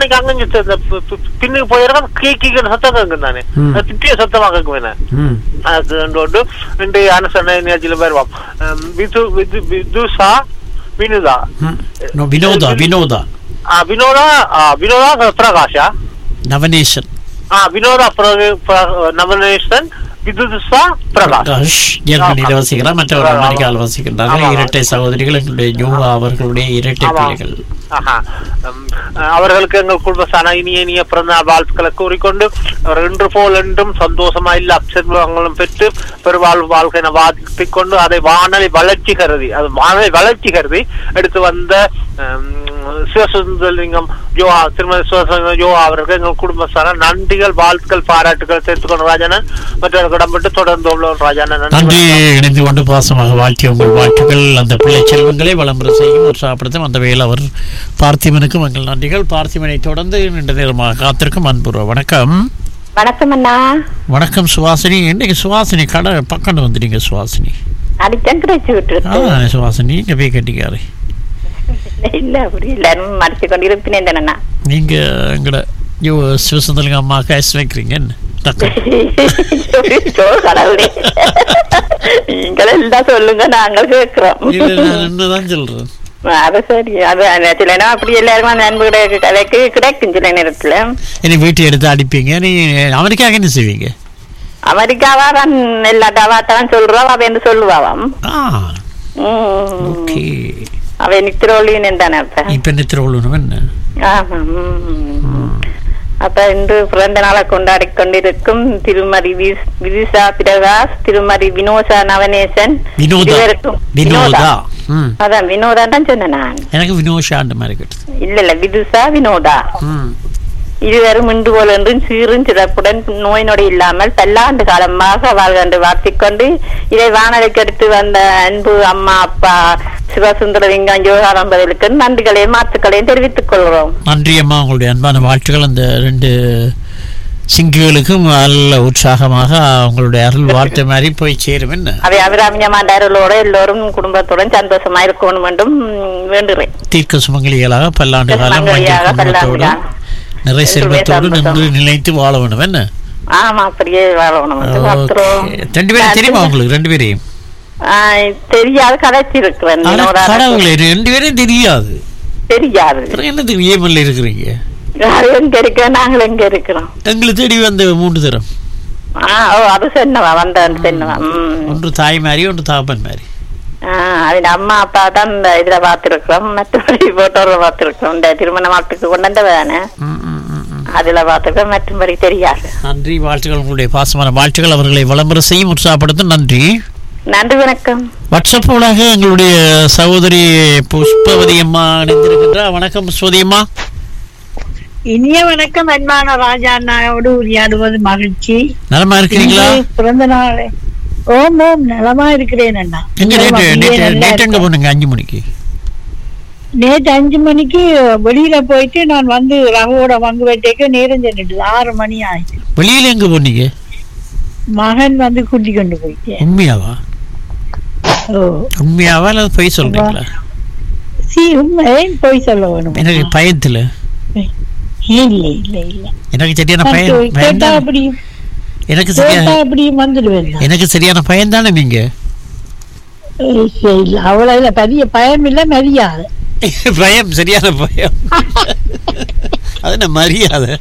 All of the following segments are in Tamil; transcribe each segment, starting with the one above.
அன்னைக்கு அங்க இங்க இந்த பி- பி- பின்னுக்கு போயிருக்கா கீக்கின்னு சத்தம் கேட்கும் தானே ம். அது திட்டிய சத்தமா கேட்கும் என்ன ம் அது ரெண்டு ரெண்டு அனுசரணை நிகழ்ச்சியில வருவோம் விது விது விதுசா வினுதா ம். நோ, வினோதா வினோதா ஆ வினோதா ஆ வினோதா பிரகாஷா நவநேசன் ஆ வினோதா பிர- பிர- நவநேசன் விதுசா பிரகாஷ் பிரகாஷ் ஜெர்மனியில் வசிக்கிறார் மற்றவர் ஆமா. அமெரிக்காவில் வசிக்கின்றார்கள் ஆமா. இரட்டை சகோதரிகள் எங்களுடைய யோகா அவர்களுடைய இரட்டை ஆமா. பிள்ளைகள் ஆஹா. உம், அவர்களுக்கு எங்கள் குடும்பஸ்தான இனிய இனிய பிறந்த நாள் வாழ்த்துக்களை கூறிக்கொண்டு அவர் இன்று போல் என்றும் சந்தோஷமா இல்ல அப்செல்வங்களும் பெற்று பெருவாழ் வாழ்க்கையின வாழ்த்திக் கொண்டு அதை வானலை வளர்ச்சி கருதி அது வானலை வளர்ச்சி கருதி எடுத்து வந்த உம், சிவசுந்தரலிங்கம் யோகா திருமதி சிவசுந்தரம் யோகா அவர்கள் எங்கள் குடும்பஸ்தான நன்றிகள் வாழ்த்துக்கள் பாராட்டுகள் தெரிவித்துக் கொண்டு ராஜானன் மற்றவர்கள் இடம்பெற்று தொடர்ந்து உள்ள ராஜானன் நன்றி இணைந்து கொண்டு பாசமாக வாழ்த்திய உங்கள் வாழ்த்துக்கள் அந்த பிள்ளை செல்வங்களை வளம்பர செய்யும் உற்சாகப்படுத்தும் அந்த வேலை அவர் பார்த்திபனுக்கும் எங்கள் நன்றிகள் பார்த்திபனை தொடர்ந்து நீண்ட நேரமாக காத்திருக்கும் அன்புற வணக்கம் வணக்கம் அண்ணா வணக்கம் சுவாசினி இன்னைக்கு சுவாசினி கடை பக்கம் வந்துட்டீங்க சுவாசினி அடித்தான் கிடைச்சு ஆ விட்டுருக்கு சுவாசினி இங்கே போய் கட்டிக்காரு இல்ல அப்படி எல்லாரும் மறைச்சு கொண்டு இருப்பினேன் தானண்ணா நீங்க எங்கட யோ சிவசுந்தலிங்க அம்மா கேஸ் வைக்கிறீங்க என்ன டக்கு சோ, கடவுளே நீங்களே எல்லாம் சொல்லுங்க நாங்கள் கேட்கிறோம் இது நான் என்னதான் சொல்றேன் அது சரி அது அந்த சில நேரம் அப்படி எல்லாருமே அந்த அன்பு கிடை- கிடைக்கு கிடைக்கும் சில நேரத்துல இனி வீட்டை எடுத்து அடிப்பீங்க நீ அமெரிக்காவுக்கு என்ன செய்வீங்க அமெரிக்காவா தான் எல்லா டவாத்தான் சொல்றோம் அவ என்று சொல்லுவாவாம் ஆ உம். ஓகே அவ நித்திரோலின்னு தானே அப்ப இப்போ என்ன திருவள்ளுவர் என்ன ஆமா உம். அப்ப இன்று பிறந்த நாளை கொண்டாடி கொண்டிருக்கும் திருமதி வி- விதிஷா பிரகாஷ் திருமதி வினோசா நவநேசன் வினோதா இருவருக்கும் வினோதா ம் அதான் வினோதா தான் சொன்னேன் நான் எனக்கு வினோஷாண்டு மாதிரி கேட்டது இல்ல இல்ல விதுஷா வினோதா ம் இருவரும் இன்று போல் என்றும் சீரும் சிறப்புடன் நோய் நொடி இல்லாமல் பல்லாண்டு காலமாக வாழ்கன்று வாழ்த்திக்கொண்டு இதை வானலைக்கு எடுத்து வந்த அன்பு அம்மா அப்பா சிவசுந்தரலிங்கம் யோகாரம்பதலுக்கு நன்றிகளையும் மாத்துக்களையும் தெரிவித்துக் கொள்கிறோம் நன்றி அம்மா உங்களுடைய அன்பான வாழ்த்துக்கள் அந்த ரெண்டு சிங்குகளுக்கும் நல்ல உற்சாகமாக அவங்களுடைய அருள் வார்த்தை மாதிரி போய் சேரும் என்ன அவை அபிராமியமாண்டார்களோட எல்லோரும் குடும்பத்துடன் சந்தோஷமா இருக்கணும் என்றும் வேண்டுகிறேன் தீர்க்க சுமங்கலிகளாக பல்லாண்டு காலம் சுமங்கலியாக மஞ்சள் குங்குமத்தோடு பல்லாண்டு நிறை செல்வத்தோடு சந்தோஷம். நின்று நிலைத்து வாழ வேணும் என்ன ஆமா அப்படியே வாழணும் என்று ஓகே. பார்க்கிறோம். ரெண்டு பேரும் தெரியுமா உங்களுக்கு ரெண்டு பேரையும் ஆ, தெரியாது கதைச்சிருக்கிறேன் ஆனா வினோதா கடவுளே ரெண்டு பேரும் தெரியாது தெரியாது அப்புறம் என்ன தெரியாமல் இருக்கிறீங்க யாரு எங்க இருக்க நாங்கள் எங்க இருக்கிறோம் எங்களுக்கு தேடி வந்த மூன்று தரம் ஆ ஓ அது சொன்னவா வந்த சொன்னவா ம் ஒன்று தாய் மாதிரி ஒன்று தாப்பன் மாதிரி ஆ, அவன் அம்மா அப்பா தான் இந்த இதுல பாத்துருக்கிறோம் மற்றபடி போட்டோல பாத்துருக்கிறோம் இந்த திருமண மாட்டுக்கு கொண்டு வந்தவ தானே ம், ம், ம், ம். அதுல பாத்துருக்கோம் மற்றபடி தெரியாது நன்றி வாழ்த்துக்கள் உங்களுடைய பாசமான வாழ்த்துக்கள் அவர்களை விளம்பரம் செய்யும் உற்சாகப்படுத்தும் நன்றி நன்றி வணக்கம் வாட்ஸ்அப் ஊடாக எங்களுடைய சகோதரி புஷ்பவதி அம்மா இணைந்திருக்கின்றார் வணக்கம் புஷ்பவதி அம்மா இனிய வணக்கம் அன்பான ராஜா அண்ணாவோடு உரையாடுவது மகிழ்ச்சி நலமா இருக்கிறீங்களா இன்று பிறந்த நாள் ஓம் ஓம் நலமா இருக்கிறேன் அண்ணா எங்க நேற்று அப்படியே நேற்று நல்லா நேற்று எங்க இருக்கேன். போனீங்க அஞ்சு மணிக்கு நேற்று அஞ்சு மணிக்கு வெளியில போயிட்டு நான் வந்து ரவோட பங்கு வெட்டேக்க நேரம் சென்றுட்டு ஆறு மணி ஆயிடுச்சு வெளியில எங்க போனீங்க மகன் வந்து கூட்டி கொண்டு போயிட்டேன் உண்மையாவா ஓ உண்மையாவா அல்லது பொய் சொல்றீங்களா சி உண்மை போய் சொல்ல வேணும் எனக்கு பயத்துல இல்ல இல்ல இல்ல எனக்கு சரியான நான் பயம் கேட்டா பயம்தான் அப்படி எனக்கு கேட்டா சரியான அப்படி வந்துடுவேன் நான். எனக்கு சரியான பயம் தானே நீங்க இல்ல, இல்ல அவ்வளவு இல்ல பெரிய பயம் இல்ல மரியாதை பயம் சரியான பயம் அது என்ன மரியாதை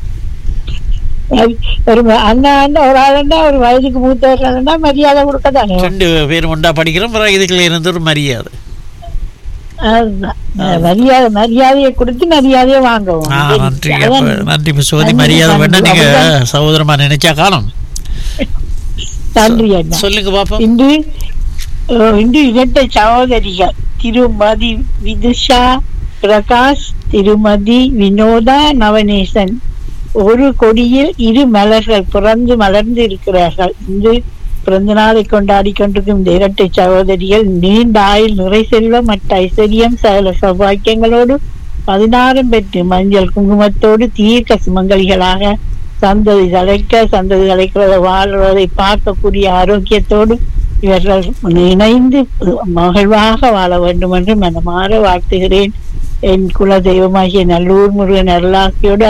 அது ஒரு ம- அண்ணா அண்ணா ஒரு ஆளுண்டா ஒரு வயதுக்கு மூத்தவர்களா மரியாதை கொடுக்கத்தானே ரெண்டு பேரும் ஒண்டா படிக்கிறோம் பிறகு இதுக்குள்ள இருந்து ஒரு மரியாதை அதுதான். மரியாதை மரியாதையை கொடுத்து மரியாதையை வாங்குவோம் ஆ சரி, நன்றி அதான் அப்ப நன்றி இப்ப சோதி நன்றி, மரியாதை நன்றி. வேண்டாம் நீங்க அப்படிதான். சகோதரமா நினைச்சா காணும் நன்றி அண்ணா சொல்லுங்க பாப்போம் இன்று அஹ், இன்று இரட்டை சகோதரிகள் திருமதி விதுஷா பிரகாஷ் திருமதி வினோதா நவநேசன் ஒரு கொடியில் இரு மலர்கள் பிறந்து மலர்ந்து இருக்கிறார்கள் இன்று பிறந்த நாளை கொண்டாடி கொண்டிருக்கும் இந்த இரட்டை சகோதரிகள் நீண்ட ஆயுள் நிறை செல்வம் மற்ற ஐஸ்வர்யம் சகல சௌபாக்கியங்களோடு பதினாறும் பெற்று மஞ்சள் குங்குமத்தோடு தீர்க்க சுமங்கலிகளாக சந்ததி தலைக்க சந்ததி தலைக்கிறத வாழ்வதை பார்க்கக்கூடிய ஆரோக்கியத்தோடு இவர்கள் இணைந்து மகிழ்வாக வாழ வேண்டும் என்று மனமாற வாழ்த்துகிறேன் என் குல தெய்வமாகிய நல்லூர் முருகன் அருளாசியோடு